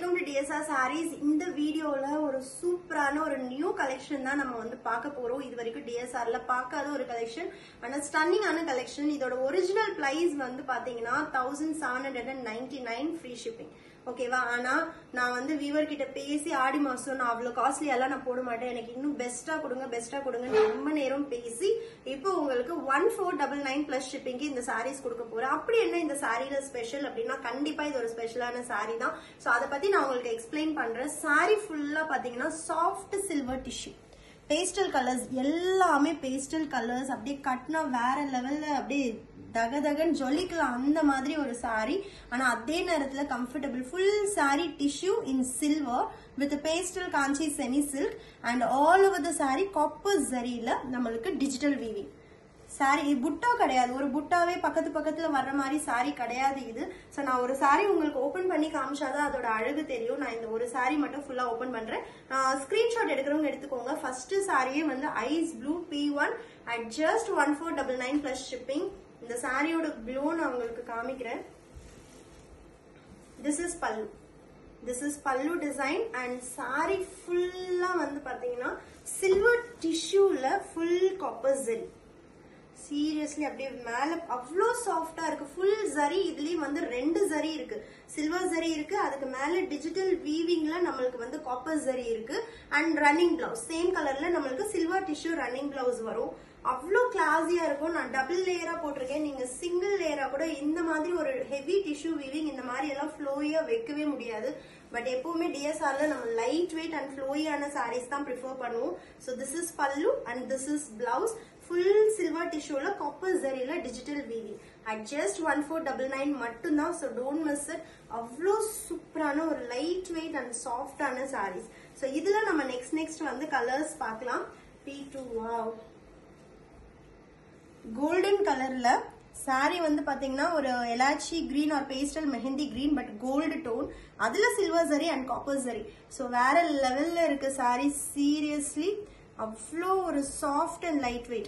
welcome to TSR saris இந்த வீடியோல ஒரு சூப்பரான ஒரு நியூ கலெக்ஷன் தான் நம்ம வந்து பார்க்க போறோம் இது வரைக்கும் டிஎஸ்ஆர்ல பார்க்காத ஒரு கலெக்ஷன் ஆனா ஸ்டன்னிங்கான கலெக்ஷன் இதோட ஒரிஜினல் பிரைஸ் வந்து பாத்தீங்கன்னா thousand seven hundred and ninety nine free shipping ஓகேவா ஆனா நான் வந்து வீவர் கிட்ட பேசி ஆடி மாசம் நான் அவ்வளவு காஸ்ட்லி எல்லாம் நான் போட மாட்டேன் எனக்கு இன்னும் பெஸ்டா கொடுங்க பெஸ்டா கொடுங்க ரொம்ப நேரம் பேசி இப்போ உங்களுக்கு one four double nine plus ஷிப்பிங்க்கு இந்த சாரீஸ் கொடுக்க போறேன் அப்படி என்ன இந்த சாரியில ஸ்பெஷல் அப்படின்னா கண்டிப்பா இது ஒரு ஸ்பெஷலான சாரி தான் சோ அதை பத்தி நான் உங்களுக்கு எக்ஸ்பிளைன் பண்றேன் சாரி ஃபுல்லா பாத்தீங்கன்னா soft silver tissue pastel colours எல்லாமே பேஸ்டல் கலர்ஸ் அப்படியே கட்டினா வேற லெவல்ல அப்படியே தக தகன்னு ஜொலிக்கலாம் அந்த மாதிரி ஒரு saree ஆனா அதே நேரத்துல comfortable full saree tissue in silver with pastel Kanchi semi silk and all over the saree copper ஜரியில நம்மளுக்கு டிஜிட்டல் வீவிங் சாரி புட்டா கிடையாது ஒரு புட்டாவே பக்கத்து பக்கத்துல வர்ற மாதிரி சாரி கிடையாது இது சோ நான் ஒரு சாரி உங்களுக்கு ஓபன் பண்ணி காமிச்சாதான் அதோட அழகு தெரியும் நான் இந்த ஒரு சாரி மட்டும் ஃபுல்லா ஓபன் பண்றேன் ஸ்கிரீன்ஷாட் எடுக்கிறவங்க எடுத்துக்கோங்க ஃபர்ஸ்ட் சாரியே வந்து ice blue B one at just one four double nine plus shipping இந்த சாரியோட ப்ளூ நான் உங்களுக்கு காமிக்கிறேன் this is pallu this is pallu design and sari ஃபுல்லா வந்து பாத்தீங்கன்னா சில்வர் டிஷ்யூல ஃபுல் காப்பர் ஜெரி சீரியஸ்லி அப்படியே மேல அவ்வளோ சாஃப்டா இருக்கு ஃபுல் ஜரி இதுலயும் வந்து ரெண்டு ஜரி இருக்கு சில்வர் ஜரி இருக்கு அதுக்கு மேல டிஜிட்டல் வீவிங்ல நம்மளுக்கு வந்து காப்பர் ஜரி இருக்கு அண்ட் ரன்னிங் பிளவுஸ் சேம் கலர்ல நம்மளுக்கு சில்வர் டிஷ்யூ ரன்னிங் பிளவுஸ் வரும் அவ்வளோ கிளாஸியா இருக்கும் நான் டபுள் லேயரா போட்டிருக்கேன் நீங்க சிங்கிள் லேயரா கூட இந்த மாதிரி ஒரு ஹெவி டிஷ்யூ வீவிங் இந்த மாதிரி எல்லாம் ஃப்ளோயா வைக்கவே முடியாது பட் எப்பவுமே டிஎஸ்ஆர்ல நம்ம லைட் வெயிட் அண்ட் ஃப்ளோயான சாரீஸ் தான் ப்ரிஃபர் பண்ணுவோம் so this is pallu and this is blouse full silver டிஷ்யூல காப்பர் ஜரியில digital weaving at just one four double nine மட்டும்தான் ஸோ டோன்ட் மிஸ் இட் அவ்வளோ சூப்பரான ஒரு லைட் வெயிட் அண்ட் சாஃப்டான சாரீஸ் ஸோ இதுல நம்ம நெக்ஸ்ட் நெக்ஸ்ட் வந்து கலர்ஸ் பார்க்கலாம் பி டூ வாவ் கோல்டன் கலர்ல சாரி வந்து பாத்தீங்கன்னா ஒரு elaichi green or pastel mehendi green but gold tone அதுல silver zari and copper zari so வேற லெவல்ல இருக்கு சாரி சீரியஸ்லி அவ்வளோ ஒரு சாஃப்ட் அண்ட் லைட் வெயிட்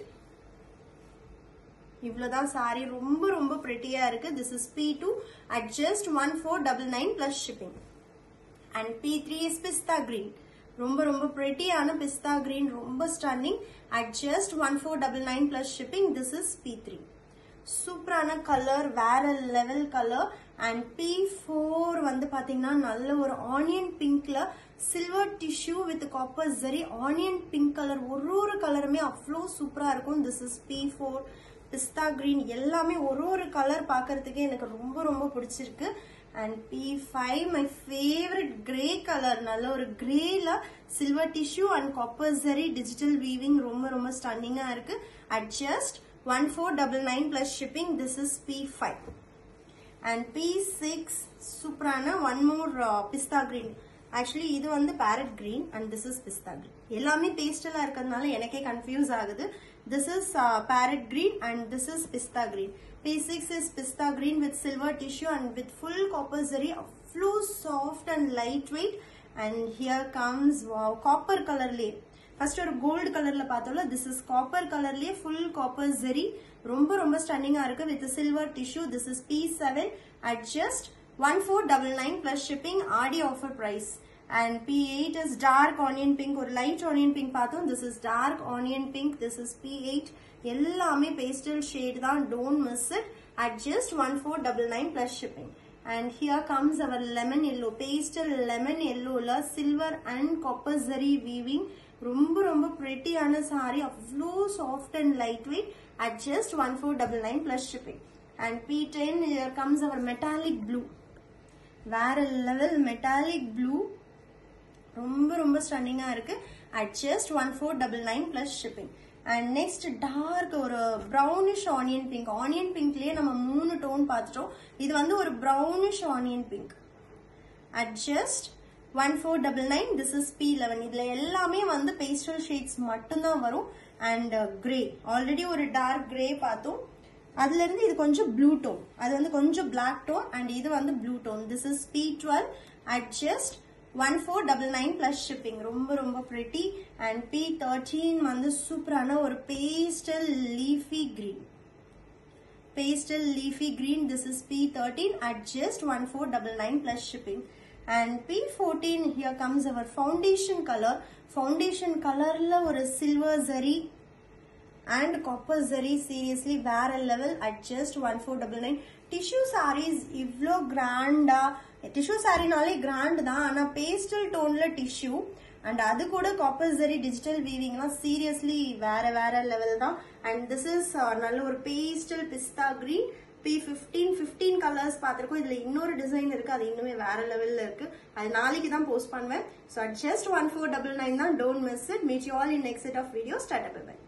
இவ்வளவுதான் சாரி ரொம்ப ரொம்ப பிரிட்டியா இருக்கு this is B two at just one four double nine plus shipping and B three is pista green ரொம்ப ரொம்ப பிரிட்டியான பிஸ்தா கிரீன் ரொம்ப stunning at just one four double nine plus shipping this is B three சூப்பரான colour வேற level colour and B four வந்து பாத்தீங்கன்னா நல்ல ஒரு ஆனியன் பிங்க்ல silver tissue with copper zari onion pink colour ஒரு ஒரு கலருமே அவ்வளோ சூப்பரா இருக்கும் this is B four pista green எல்லாமே ஒரு ஒரு கலர் பார்க்கறதுக்கே எனக்கு ரொம்ப ரொம்ப பிடிச்சிருக்கு and B five my favourite grey colour நல்ல ஒரு கிரேல silver tissue and copper zari digital weaving ரொம்ப ரொம்ப ஸ்டன்னிங்கா இருக்கு at just one four double nine plus shipping this is B five and B six சூப்பரான one more pista green actually இது வந்து parrot green and this is pista green எல்லாமே பேஸ்டலா இருக்கிறதுனால எனக்கே கன்ஃபியூஸ் ஆகுது this is parrot green and this is pista green B six is pista green with silver tissue and with full copper சரி அவ்வளோ soft and light weight and here comes copper கலர்லேயே first ஒரு gold கலர்ல பார்த்தோம்ல திஸ் இஸ் காப்பர் கலர்லயே full copper zari ரொம்ப ரொம்ப ஸ்டன்னிங்கா இருக்கு with silver tissue this is B seven at just one four double nine plus shipping Aadi offer price and B eight is dark onion pink ஒரு light onion pink பார்த்தோம் this is dark onion pink this is B eight எல்லாமே pastel shade தான் don't miss it at just one four double nine plus shipping and here comes our lemon yellow pastel lemon yellowல silver and copper zari weaving ரொம்ப ரொம்ப பிரிட்டியான சாரி அவ்வளோ soft and light weight at just one four double nine plus shipping and B ten comes our metallic blue வேற level metallic blue ரொம்ப ரொம்ப ஸ்டன்னிங்கா இருக்கு at just one four double nine plus shipping and next dark ஒரு brownish onion pink onion பிங்க்லயே நம்ம மூணு tone பார்த்துட்டோம் இது வந்து ஒரு brownish onion pink at just one four double nine this is B eleven இதுல எல்லாமே வந்து பேஸ்டல் ஷேட்ஸ் மட்டும்தான் வரும் அண்ட் கிரே ஆல்ரெடி ஒரு டார்க் கிரே பார்த்தோம் அதுல இருந்து இது கொஞ்சம் ப்ளூ டோன் அது வந்து கொஞ்சம் பிளாக் டோன் அண்ட் இது வந்து blue tone this is B twelve at just one four double nine plus shipping ரொம்ப ரொம்ப ப்ரிட்டி அண்ட் பி தேர்ட்டீன் வந்து சூப்பரான ஒரு pastel leafy green pastel leafy green this is p13 at just 1499 plus shipping and B fourteen here comes our foundation colour foundation கலர்ல ஒரு silver zari and copper zari seriously வேற level at just one four double nine tissue sarees இவ்வளோ கிராண்டா tissue சாரினாலே grand தான் ஆனால் pastel டோன்ல tissue and அது கூட copper zari digital வீவிங்லாம் சீரியஸ்லி வேற வேற லெவல் தான் அண்ட் திஸ் இஸ் நல்ல ஒரு pastel pista green B fifteen fifteen colours பார்த்துருக்கோம் இதில் இன்னொரு டிசைன் இருக்கு அது இன்னுமே வேற லெவலில் இருக்கு அது நாளைக்கு தான் போஸ்ட் பண்ணுவேன் so at just one four double nine தான் don't miss it meet you all in next set of video start up by